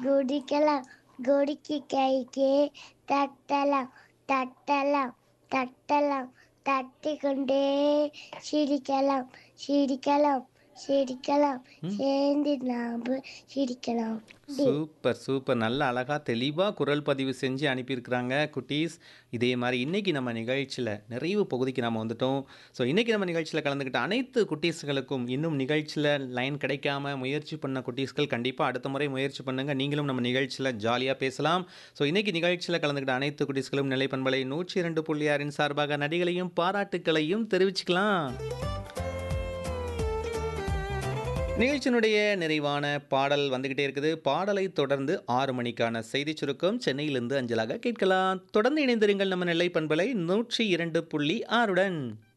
குடிக்கலாம் குடிக்கி கைக்கு தட்டலாம் தட்டலாம் தட்டலாம் தட்டி கொண்டே சிரிக்கலாம் சிரிக்கலாம் சிரிக்கலாம் சேர்ந்து நாம் சிரிக்கலாம் சூப்பர் சூப்பர் நல்ல அழகா தெளிவா குரல் பதிவு செஞ்சு அனுப்பியிருக்கிறாங்க குட்டீஸ் இதே மாதிரி இன்னைக்கு நம்ம நிகழ்ச்சியில் நிறைவு பகுதிக்கு நம்ம வந்துட்டோம் ஸோ இன்னைக்கு நம்ம நிகழ்ச்சியில் கலந்துக்கிட்ட அனைத்து குட்டீஸ்களுக்கும் இன்னும் நிகழ்ச்சியில் லைன் கிடைக்காம முயற்சி பண்ண குட்டீஸ்கள் கண்டிப்பாக அடுத்த முறை முயற்சி பண்ணுங்க நீங்களும் நம்ம நிகழ்ச்சியில் ஜாலியாக பேசலாம் ஸோ இன்னைக்கு நிகழ்ச்சியில் கலந்துக்கிட்ட அனைத்து குட்டீஸ்களும் நிலை பண்பலை நூற்றி இரண்டு புள்ளி ஆறின் சார்பாக நடிகளையும் பாராட்டுக்களையும் தெரிவிச்சுக்கலாம் நிகழ்ச்சியினுடைய நிறைவான பாடல் வந்துகிட்டே இருக்குது பாடலை தொடர்ந்து ஆறு மணிக்கான செய்தி சுருக்கம் சென்னையிலிருந்து அஞ்சலாக கேட்கலாம் தொடர்ந்து இணைந்திருங்கள் நம்ம நெல்லை பண்பலை நூற்றி இரண்டு புள்ளி ஆறுடன்